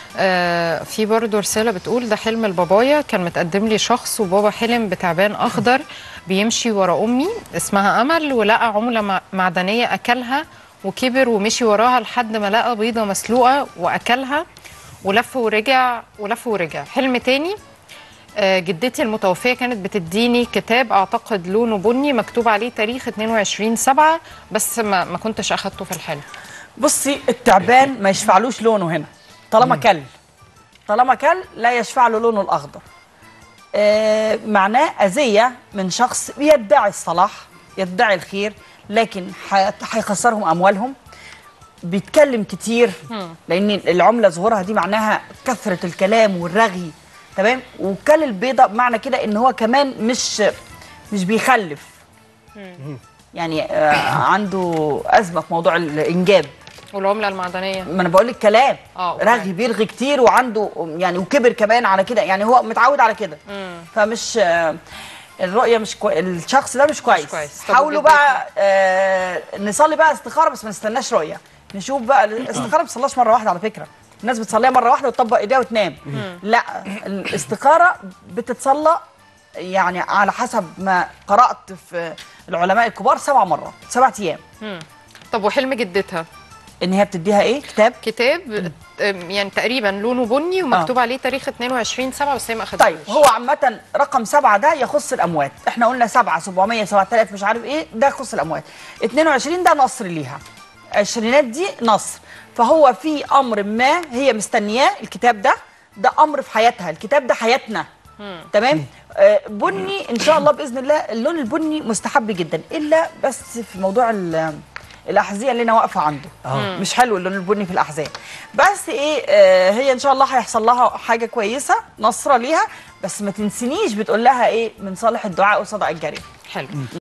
آه في برضه رساله بتقول ده حلم البابايا كان متقدم لي شخص وبابا حلم بتعبان اخضر بيمشي ورا امي اسمها امل ولقى عمله مع- معدنيه اكلها وكبر ومشي وراها لحد ما لقى بيضه مسلوقه واكلها ولف ورجع ولف ورجع حلم تاني آه، جدتي المتوفية كانت بتديني كتاب أعتقد لونه بني مكتوب عليه تاريخ 22 سبعة بس ما, ما كنتش أخدته في الحلم بصي التعبان ما يشفعلوش لونه هنا طالما كل طالما كل لا يشفع له لونه الاخضر آه معناه اذيه من شخص يدعي الصلاح يدعي الخير لكن ح- هيخسرهم اموالهم بيتكلم كتير لان العمله ظهورها دي معناها كثره الكلام والرغي تمام وكل البيضه معنى كده ان هو كمان مش مش بيخلف يعني آه عنده ازمه في موضوع الانجاب والعملة المعدنية ما انا بقول لك كلام آه، أوكي. رغي بيرغي كتير وعنده يعني وكبر كمان على كده يعني هو متعود على كده فمش آه، الرؤيه مش كوي... الشخص ده مش كويس, كويس. طب حاولوا وجدتك؟ بقى آه نصلي بقى استخاره بس ما نستناش رؤيه نشوف بقى الاستخاره ما بتصلاش مره واحده على فكره الناس بتصليها مره واحده وتطبق ايديها وتنام لا الاستخاره بتتصلى يعني على حسب ما قرات في العلماء الكبار سبع مرات سبع ايام طب وحلم جدتها ان هي بتديها ايه كتاب كتاب آم، يعني تقريبا لونه بني ومكتوب عليه تاريخ 22 سبعة بس هي ما أخدتوش طيب هو عامة رقم سبعة ده يخص الأموات، احنا قلنا سبعة 700 7000 مش عارف ايه ده يخص الأموات. 22 ده نصر ليها. عشرينات دي نصر، فهو في أمر ما هي مستنياه الكتاب ده ده أمر في حياتها، الكتاب ده حياتنا. تمام؟ آه بني إن شاء الله بإذن الله اللون البني مستحب جدا إلا بس في موضوع ال- الأحذية اللي أنا واقفة عنده. مش حلو اللون البني في الأحذية. بس إيه آه هي إن شاء الله هيحصل لها حاجة كويسة نصرة ليها بس ما تنسينيش بتقول لها إيه من صالح الدعاء وصدق الجريمة. حلو